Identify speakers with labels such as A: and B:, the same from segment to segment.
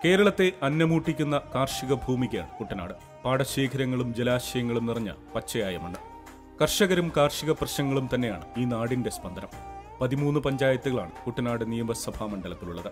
A: കേരളത്തെ അന്നമൂട്ടിക്കുന്ന കാർഷിക ഭൂമിക്കാണ് കുട്ടനാട് പാടശേഖരങ്ങളും ജലാശയങ്ങളും നിറഞ്ഞ പച്ചയായ മണ്ണ് കർഷകരും കാർഷിക പ്രശ്നങ്ങളും തന്നെയാണ് ഈ നാടിന്റെ സ്പന്ദനം പതിമൂന്ന് പഞ്ചായത്തുകളാണ് കുട്ടനാട് നിയമസഭാ മണ്ഡലത്തിലുള്ളത്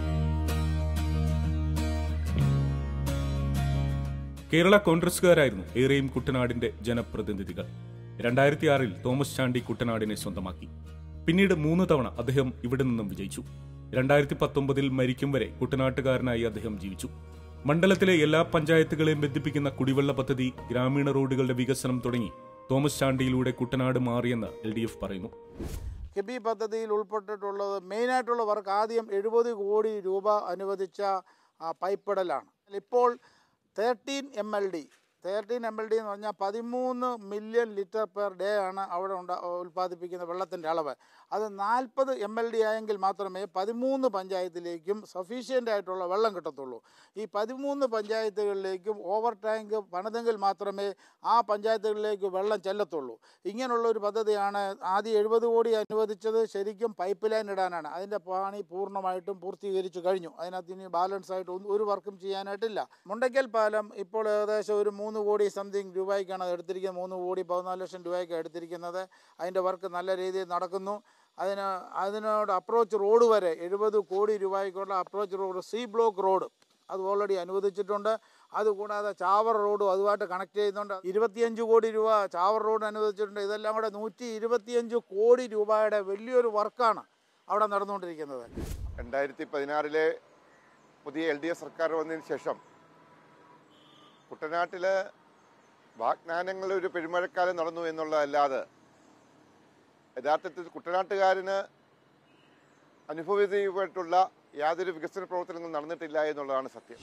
A: കേരള കോൺഗ്രസുകാരായിരുന്നു ഏറെയും കുട്ടനാടിന്റെ ജനപ്രതിനിധികൾ രണ്ടായിരത്തി ആറിൽ തോമസ് ചാണ്ടി കുട്ടനാടിനെ സ്വന്തമാക്കി പിന്നീട് മൂന്ന് തവണ അദ്ദേഹം ഇവിടെ നിന്നും വിജയിച്ചു രണ്ടായിരത്തി പത്തൊമ്പതിൽ മരിക്കും വരെ കുട്ടനാട്ടുകാരനായി അദ്ദേഹം ജീവിച്ചു മണ്ഡലത്തിലെ എല്ലാ പഞ്ചായത്തുകളെയും ബന്ധിപ്പിക്കുന്ന കുടിവെള്ള പദ്ധതി ഗ്രാമീണ റോഡുകളുടെ വികസനം തുടങ്ങി തോമസ് ചാണ്ടിയിലൂടെ കുട്ടനാട് മാറിയെന്ന് എൽ ഡി എഫ് പറയുന്നു
B: കെബി പദ്ധതിയിൽ ഉൾപ്പെട്ടിട്ടുള്ളത് മെയിനായിട്ടുള്ള വർക്ക് ആദ്യം എഴുപത് കോടി രൂപ അനുവദിച്ച ആ, പൈപ്പിടലാണ് ഇപ്പോൾ thirteen M L D thirteen M L D എന്ന് പറഞ്ഞാൽ പതിമൂന്ന് മില്യൺ ലിറ്റർ പെർ ഡേ ആണ് അവിടെ ഉണ്ടാ ഉൽപ്പാദിപ്പിക്കുന്ന വെള്ളത്തിൻ്റെ അളവ് അത് നാൽപ്പത് എം എൽ ഡി ആയെങ്കിൽ മാത്രമേ പതിമൂന്ന് പഞ്ചായത്തിലേക്കും സഫീഷ്യൻ്റ് ആയിട്ടുള്ള വെള്ളം കിട്ടത്തുള്ളൂ ഈ പതിമൂന്ന് പഞ്ചായത്തുകളിലേക്കും ഓവർ ടാങ്ക് പണിതെങ്കിൽ മാത്രമേ ആ പഞ്ചായത്തുകളിലേക്ക് വെള്ളം ചെല്ലത്തുള്ളൂ ഇങ്ങനെയുള്ള ഒരു പദ്ധതിയാണ് ആദ്യം എഴുപത് കോടി അനുവദിച്ചത് ശരിക്കും പൈപ്പ് ലൈൻ ഇടാനാണ് അതിൻ്റെ പണി പൂർണ്ണമായിട്ടും പൂർത്തീകരിച്ചു കഴിഞ്ഞു അതിനകത്ത് ഇനി ബാലൻസ് ആയിട്ട് ഒന്നും- ഒരു വർക്കും ചെയ്യാനായിട്ടില്ല മുണ്ടയ്ക്കൽ പാലം ഇപ്പോൾ ഏകദേശം ഒരു മൂന്ന് കോടി സംതിങ് രൂപയ്ക്കാണ് അത് എടുത്തിരിക്കുന്നത് മൂന്ന് കോടി പതിനാല് ലക്ഷം രൂപയ്ക്ക് എടുത്തിരിക്കുന്നത് അതിൻ്റെ വർക്ക് നല്ല രീതിയിൽ നടക്കുന്നു അതിന് അതിനോട് അപ്രോച്ച് റോഡ് വരെ എഴുപത് കോടി രൂപയ്ക്കുള്ള approach road C block road അത് ഓൾറെഡി അനുവദിച്ചിട്ടുണ്ട് അതുകൂടാതെ ചാവർ റോഡും അതുമായിട്ട് കണക്ട് ചെയ്യുന്നുണ്ട് ഇരുപത്തിയഞ്ച് കോടി രൂപ ചാവർ റോഡ് അനുവദിച്ചിട്ടുണ്ട് ഇതെല്ലാം കൂടെ നൂറ്റി ഇരുപത്തിയഞ്ച് കോടി രൂപയുടെ വലിയൊരു വർക്കാണ് അവിടെ നടന്നുകൊണ്ടിരിക്കുന്നത്
C: രണ്ടായിരത്തി പതിനാറിലെ പുതിയ എൽ ഡി എഫ് സർക്കാർ വന്നതിന് ശേഷം കുട്ടനാട്ടിൽ വാഗ്ദാനങ്ങൾ ഒരു പെരുമഴക്കാലം നടന്നു എന്നുള്ളതല്ലാതെ യഥാർത്ഥത്തിൽ കുട്ടനാട്ടുകാരന് അനുഭവീയമായിട്ടുള്ള യാതൊരു വികസന പ്രവർത്തനങ്ങളും നടന്നിട്ടില്ല എന്നുള്ളതാണ് സത്യം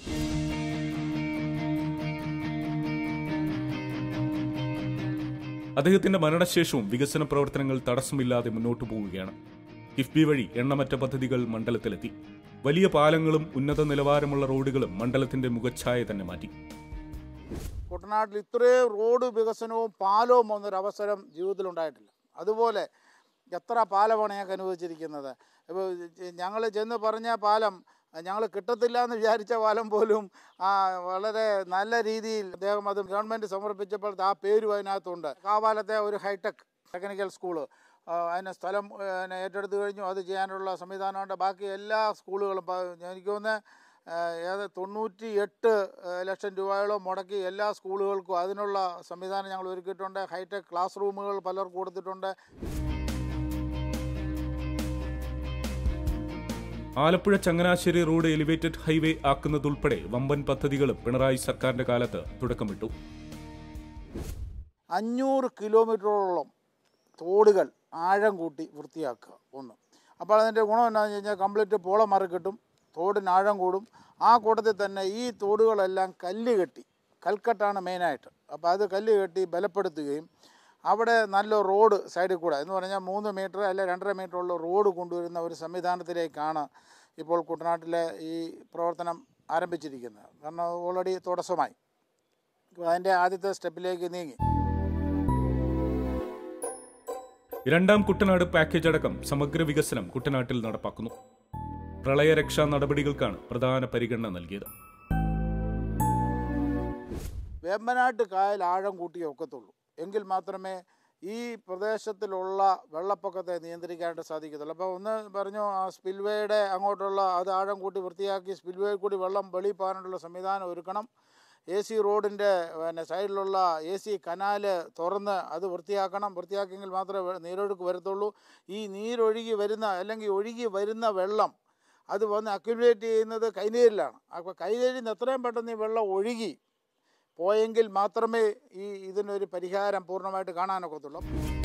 A: അദ്ദേഹത്തിന്റെ മരണശേഷവും വികസന പ്രവർത്തനങ്ങൾ തടസ്സമില്ലാതെ മുന്നോട്ടു പോവുകയാണ് കിഫ്ബി വഴി എണ്ണമറ്റ പദ്ധതികൾ മണ്ഡലത്തിലെത്തി വലിയ പാലങ്ങളും ഉന്നത നിലവാരമുള്ള റോഡുകളും മണ്ഡലത്തിന്റെ മുഖച്ഛായ തന്നെ മാറ്റി
B: കുട്ടനാട്ടിൽ ഇത്രയും റോഡ് വികസനവും പാലവും വന്നൊരവസരം ജീവിതത്തിൽ ഉണ്ടായിട്ടില്ല അതുപോലെ എത്ര പാലമാണ് ഞങ്ങൾക്ക് അനുവദിച്ചിരിക്കുന്നത് ഇപ്പോൾ ഞങ്ങൾ ചെന്ന് പറഞ്ഞ പാലം ഞങ്ങൾ കിട്ടത്തില്ല എന്ന് വിചാരിച്ച പാലം പോലും ആ, വളരെ നല്ല രീതിയിൽ അദ്ദേഹം അത് ഗവൺമെൻറ് സമർപ്പിച്ചപ്പോൾ ആ പേരും അതിനകത്തുണ്ട് കാവാലത്തെ ഒരു ഹൈടെക് ടെക്നിക്കൽ സ്കൂള് ആ, അതിന് സ്ഥലം ആ, പിന്നെ ഏറ്റെടുത്ത് കഴിഞ്ഞു അത് ചെയ്യാനുള്ള സംവിധാനമുണ്ട് ബാക്കി എല്ലാ സ്കൂളുകളും ഇപ്പം എനിക്ക് തോന്നുന്നത് ഏത് തൊണ്ണൂറ്റി എട്ട് ലക്ഷം രൂപയോളം മുടക്കി എല്ലാ സ്കൂളുകൾക്കും അതിനുള്ള സംവിധാനം ഞങ്ങൾ ഒരുക്കിയിട്ടുണ്ട് ഹൈടെക് ക്ലാസ് റൂമുകൾ പലർക്കും കൊടുത്തിട്ടുണ്ട്
A: Alappuzha Changanassery road elevated highway ആക്കുന്നതുൾപ്പെടെ വമ്പൻ പദ്ധതികളും പിണറായി സർക്കാരിന്റെ കാലത്ത് തുടക്കമിട്ടു
B: അഞ്ഞൂറ് കിലോമീറ്ററോളം തോടുകൾ ആഴം കൂട്ടി വൃത്തിയാക്കുക ഒന്ന് അപ്പോൾ അതിൻ്റെ ഗുണം എന്താണെന്ന് കഴിഞ്ഞാൽ കംപ്ലീറ്റ് പോളം മാറി കിട്ടും തോടിന് ആഴം കൂടും ആ കൂട്ടത്തിൽ തന്നെ ഈ തോടുകളെല്ലാം കല്ല് കെട്ടി കൽക്കട്ടാണ് മെയിനായിട്ട് അപ്പോൾ അത് കല്ല് കെട്ടി ബലപ്പെടുത്തുകയും അവിടെ നല്ല റോഡ് സൈഡിൽ കൂടെ എന്ന് പറഞ്ഞാൽ മൂന്ന് മീറ്റർ അല്ല രണ്ടര മീറ്റർ ഉള്ള റോഡ് കൊണ്ടുവരുന്ന ഒരു സംവിധാനത്തിലേക്കാണ് ഇപ്പോൾ കുട്ടനാട്ടിലെ ഈ പ്രവർത്തനം ആരംഭിച്ചിരിക്കുന്നത് കാരണം ഓൾറെഡി തുടക്കമായി അതിൻ്റെ ആദ്യത്തെ സ്റ്റെപ്പിലേക്ക് നീങ്ങി
A: രണ്ടാം കുട്ടനാട് പാക്കേജ് അടക്കം സമഗ്ര വികസനം കുട്ടനാട്ടിൽ നടപ്പാക്കുന്നു പ്രളയരക്ഷാ നടപടികൾക്കാണ് പ്രധാന പരിഗണന നൽകിയത്
B: വേമ്പനാട്ട് കായൽ ആഴം കൂട്ടിയേ ഒക്കത്തുള്ളൂ എങ്കിൽ മാത്രമേ ഈ പ്രദേശത്തിലുള്ള വെള്ളപ്പൊക്കത്തെ നിയന്ത്രിക്കാനായിട്ട് സാധിക്കത്തുള്ളൂ അപ്പോൾ ഒന്ന് പറഞ്ഞു ആ സ്പിൽവേയുടെ അങ്ങോട്ടുള്ള അത് ആഴം കൂട്ടി വൃത്തിയാക്കി സ്പിൽവേ കൂടി വെള്ളം വെളി പോകാനുള്ള സംവിധാനം ഒരുക്കണം എ സി റോഡിൻ്റെ പിന്നെ സൈഡിലുള്ള എ സി കനാല് തുറന്ന് അത് വൃത്തിയാക്കണം വൃത്തിയാക്കിയെങ്കിൽ മാത്രമേ വെ- നീരൊഴുക്ക് വരത്തുള്ളൂ ഈ നീരൊഴുകി വരുന്ന അല്ലെങ്കിൽ ഒഴുകി വരുന്ന വെള്ളം അത് വന്ന് അക്യുമുലേറ്റ് ചെയ്യുന്നത് കൈനീരിലാണ് അപ്പോൾ കൈനീരിൽ നിന്ന് എത്രയും പെട്ടെന്ന് ഈ വെള്ളം ഒഴുകി പോയെങ്കിൽ മാത്രമേ ഈ ഇതിനൊരു പരിഹാരം പൂർണ്ണമായിട്ട് കാണാനൊക്കത്തുള്ളൂ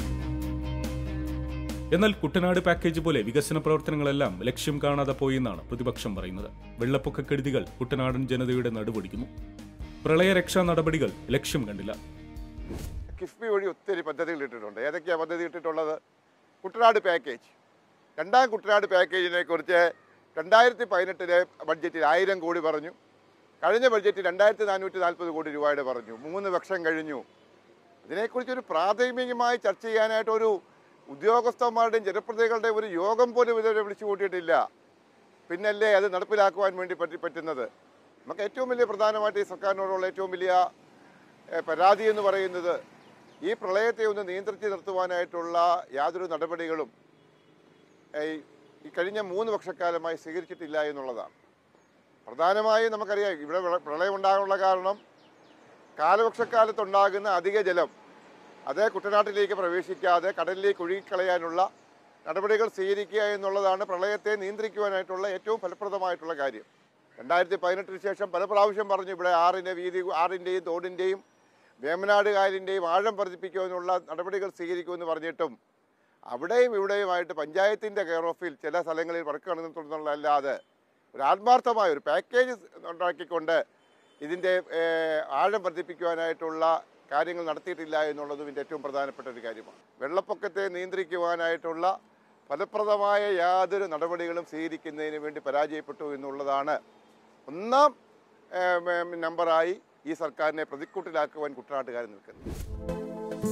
A: എന്നാൽ കുട്ടനാട് പാക്കേജ് പോലെ വികസന പ്രവർത്തനങ്ങളെല്ലാം ലക്ഷ്യം കാണാതെ പോയെന്നാണ് പ്രതിപക്ഷം പറയുന്നത് വെള്ളപ്പൊക്കക്കെടുതികൾ കുട്ടനാടൻ ജനതയുടെ നടുപൊടിക്കുന്നു പ്രളയരക്ഷാ നടപടികൾ ലക്ഷ്യം കണ്ടില്ല
C: കിഫ്ബി വഴി ഒത്തിരി പദ്ധതികൾ ഇട്ടിട്ടുണ്ട് ഏതൊക്കെയാണ് പദ്ധതി ഇട്ടിട്ടുള്ളത് കുട്ടനാട് പാക്കേജ് രണ്ടാം കുട്ടനാട് പാക്കേജിനെ കുറിച്ച് രണ്ടായിരത്തി പതിനെട്ടിലെ ബഡ്ജറ്റിൽ ആയിരം കോടി പറഞ്ഞു കഴിഞ്ഞ ബഡ്ജറ്റിൽ രണ്ടായിരത്തി നാനൂറ്റി നാൽപ്പത് കോടി രൂപയുടെ പറഞ്ഞു മൂന്ന് വർഷം കഴിഞ്ഞു ഇതിനെക്കുറിച്ചൊരു പ്രാഥമികമായി ചർച്ച ചെയ്യാനായിട്ട് ഒരു ഉദ്യോഗസ്ഥന്മാരുടെയും ജനപ്രതിനിധികളുടെയും ഒരു യോഗം പോലും ഇതുവരെ വിളിച്ചു കൂട്ടിയിട്ടില്ല പിന്നല്ലേ അത് നടപ്പിലാക്കുവാൻ വേണ്ടി പറ്റി പറ്റുന്നത് നമുക്ക് ഏറ്റവും വലിയ പ്രധാനമായിട്ട് ഈ സർക്കാരിനോടുള്ള ഏറ്റവും വലിയ ഏഹ്, പരാതി എന്ന് പറയുന്നത് ഈ പ്രളയത്തെ ഒന്ന് നിയന്ത്രിച്ച് നിർത്തുവാനായിട്ടുള്ള യാതൊരു നടപടികളും ഏഹ്, ഈ കഴിഞ്ഞ മൂന്ന് വർഷക്കാലമായി സ്വീകരിച്ചിട്ടില്ല എന്നുള്ളതാണ് പ്രധാനമായും നമുക്കറിയാം ഇവിടെ വിള- പ്രളയം ഉണ്ടാകാനുള്ള കാരണം കാലവർഷക്കാലത്തുണ്ടാകുന്ന അധിക ജലം അത് കുട്ടനാട്ടിലേക്ക് പ്രവേശിക്കാതെ കടലിലേക്ക് ഒഴുകിക്കളയാനുള്ള നടപടികൾ സ്വീകരിക്കുക എന്നുള്ളതാണ് പ്രളയത്തെ നിയന്ത്രിക്കുവാനായിട്ടുള്ള ഏറ്റവും ഫലപ്രദമായിട്ടുള്ള കാര്യം രണ്ടായിരത്തി പതിനെട്ടിന് ശേഷം പല പ്രാവശ്യം പറഞ്ഞു ഇവിടെ ആറിൻ്റെ വീതി ആറിൻ്റെയും തോടിൻ്റെയും വേമനാട് കായലിൻ്റെയും ആഴം വർദ്ധിപ്പിക്കുവാനുള്ള നടപടികൾ സ്വീകരിക്കുമെന്ന് പറഞ്ഞിട്ടും അവിടെയും ഇവിടെയുമായിട്ട് പഞ്ചായത്തിൻ്റെ കെയർ ഓഫിൽ ചില സ്ഥലങ്ങളിൽ വർക്ക് നടത്തുന്നുള്ളതല്ലാതെ ഒരു ആത്മാർത്ഥമായ ഒരു പാക്കേജ് ഉണ്ടാക്കിക്കൊണ്ട് ഇതിൻ്റെ ഏഹ്, ആഴം വർദ്ധിപ്പിക്കുവാനായിട്ടുള്ള കാര്യങ്ങൾ നടത്തിയിട്ടില്ല എന്നുള്ളതും ഇതിൻ്റെ ഏറ്റവും പ്രധാനപ്പെട്ട ഒരു കാര്യമാണ് വെള്ളപ്പൊക്കത്തെ നിയന്ത്രിക്കുവാനായിട്ടുള്ള ഫലപ്രദമായ യാതൊരു നടപടികളും സ്വീകരിക്കുന്നതിന് വേണ്ടി പരാജയപ്പെട്ടു എന്നുള്ളതാണ് ഒന്നാം ഏഹ്, ഉം, നമ്പറായി ഈ സർക്കാരിനെ പ്രതിക്കൂട്ടിലാക്കുവാൻ കുട്ടനാട്ടുകാരൻ നിൽക്കുന്നത്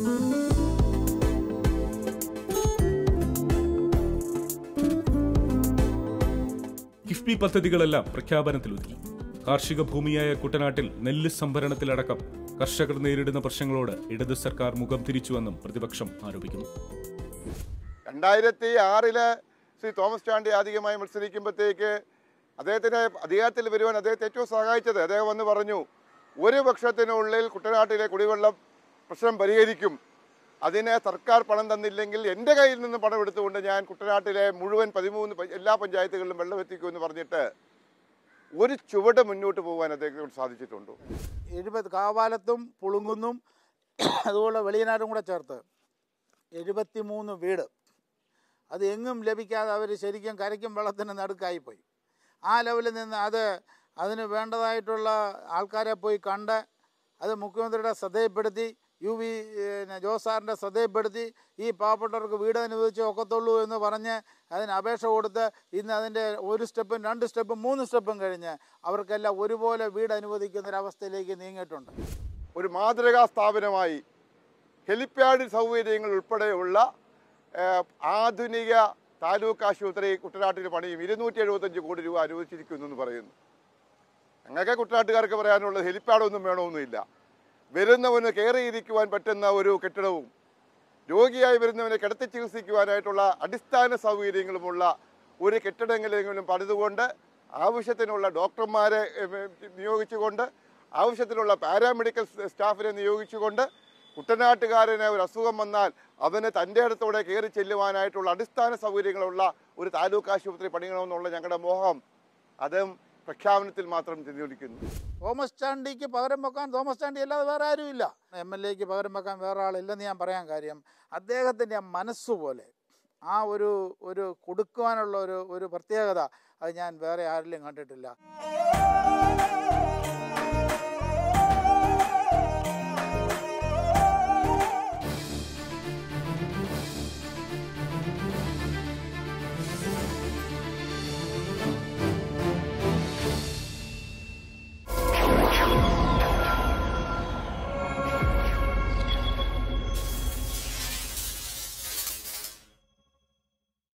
A: കിഫ്ബി പദ്ധതികളെല്ലാം പ്രഖ്യാപനത്തിലൊതുക്കി കാർഷിക ഭൂമിയായ കുട്ടനാട്ടിൽ നെല്ല് സംഭരണത്തിലടക്കം കർഷകർ നേരിടുന്ന പ്രശ്നങ്ങളോട് ഇടത് സർക്കാർ മുഖം തിരിച്ചുവെന്നും പ്രതിപക്ഷം ആരോപിക്കുന്നു
C: രണ്ടായിരത്തി ആറില് ശ്രീ തോമസ് ചാണ്ടി ആദ്യമായി മത്സരിക്കുമ്പോഴത്തേക്ക് അദ്ദേഹത്തിന് അധികാരത്തിൽ വരുവാൻ അദ്ദേഹത്തെ ഏറ്റവും സഹായിച്ചത് അദ്ദേഹം വന്ന് പറഞ്ഞു ഒരു വർഷത്തിനുള്ളിൽ കുട്ടനാട്ടിലെ കുടിവെള്ളം പ്രശ്നം പരിഹരിക്കും അതിന് സർക്കാർ പണം തന്നില്ലെങ്കിൽ എൻ്റെ കയ്യിൽ നിന്ന് പണം എടുത്തുകൊണ്ട് ഞാൻ കുട്ടനാട്ടിലെ മുഴുവൻ പതിമൂന്ന് പ- എല്ലാ പഞ്ചായത്തുകളിലും വെള്ളം എത്തിക്കുമെന്ന് പറഞ്ഞിട്ട് ഒരു ചുവട് മുന്നോട്ട് പോകാൻ അദ്ദേഹത്തെ കൊണ്ട് സാധിച്ചിട്ടുണ്ടോ
B: എഴുപത് കാവാലത്തും പുളുങ്കുന്നും അതുപോലെ വെളിയനാടും കൂടെ ചേർത്ത് എഴുപത്തിമൂന്ന് വീട് അത് എങ്ങും ലഭിക്കാതെ അവർ ശരിക്കും കരയ്ക്കും വെള്ളത്തിന് നടുക്കായിപ്പോയി ആ ലെവലിൽ നിന്ന് അത് അതിന് വേണ്ടതായിട്ടുള്ള ആൾക്കാരെ പോയി കണ്ട് അത് മുഖ്യമന്ത്രിയുടെ ശ്രദ്ധയിൽപ്പെടുത്തി യു വി പിന്നെ ജോസ് സാറിൻ്റെ ശ്രദ്ധയിൽപ്പെടുത്തി ഈ പാവപ്പെട്ടവർക്ക് വീട് അനുവദിച്ചേ ഒക്കത്തുള്ളൂ എന്ന് പറഞ്ഞ് അതിന് അപേക്ഷ കൊടുത്ത് ഇന്ന് അതിൻ്റെ ഒരു സ്റ്റെപ്പും രണ്ട് സ്റ്റെപ്പും മൂന്ന് സ്റ്റെപ്പും കഴിഞ്ഞ് അവർക്കെല്ലാം ഒരുപോലെ വീട് അനുവദിക്കുന്ന ഒരവസ്ഥയിലേക്ക് നീങ്ങിയിട്ടുണ്ട്
C: ഒരു മാതൃകാ സ്ഥാപനമായി ഹെലിപ്പാഡ് സൗകര്യങ്ങൾ ഉൾപ്പെടെയുള്ള ഏഹ്, ആധുനിക താലൂക്ക് ആശുപത്രി കുട്ടനാട്ടിൽ പണിയും ഇരുന്നൂറ്റി എഴുപത്തഞ്ച് കോടി രൂപ അനുവദിച്ചിരിക്കുന്നു എന്ന് പറയുന്നു ഞങ്ങൾക്ക് കുട്ടനാട്ടുകാർക്ക് പറയാനുള്ളത് ഹെലിപ്പാഡൊന്നും വേണമെന്നില്ല വരുന്നവന് കയറിയിരിക്കുവാൻ പറ്റുന്ന ഒരു കെട്ടിടവും രോഗിയായി വരുന്നവനെ കിടത്തി ചികിത്സിക്കുവാനായിട്ടുള്ള അടിസ്ഥാന സൗകര്യങ്ങളുമുള്ള ഒരു കെട്ടിടങ്ങളെങ്കിലും പണിതുകൊണ്ട് ആവശ്യത്തിനുള്ള ഡോക്ടർമാരെ ഏഹ്, നിയോഗിച്ചുകൊണ്ട് ആവശ്യത്തിനുള്ള പാരാമെഡിക്കൽ സ് സ്റ്റാഫിനെ നിയോഗിച്ചുകൊണ്ട് കുട്ടനാട്ടുകാരന് ഒരു അസുഖം വന്നാൽ അവന് തൻ്റെ അടുത്തോടെ കയറി ചെല്ലുവാനായിട്ടുള്ള അടിസ്ഥാന സൗകര്യങ്ങളുള്ള ഒരു താലൂക്ക് ആശുപത്രി പണിയണമെന്നുള്ള ഞങ്ങളുടെ മോഹം അതും പ്രഖ്യാപനത്തിൽ മാത്രം ചെന്നിരിക്കുന്നു
B: തോമസ് ചാണ്ടിക്ക് പകരം വെക്കാൻ തോമസ് ചാണ്ടി അല്ലാതെ വേറെ ആരുമില്ല എം എൽ എക്ക് പകരം വെക്കാൻ വേറെ ആളില്ലെന്ന് ഞാൻ പറയാൻ കാര്യം അദ്ദേഹത്തിൻ്റെ മനസ്സുപോലെ ആ ഒരു ഒരു കൊടുക്കുവാനുള്ള ഒരു ഒരു പ്രത്യേകത അത് ഞാൻ വേറെ ആരിലും കണ്ടിട്ടില്ല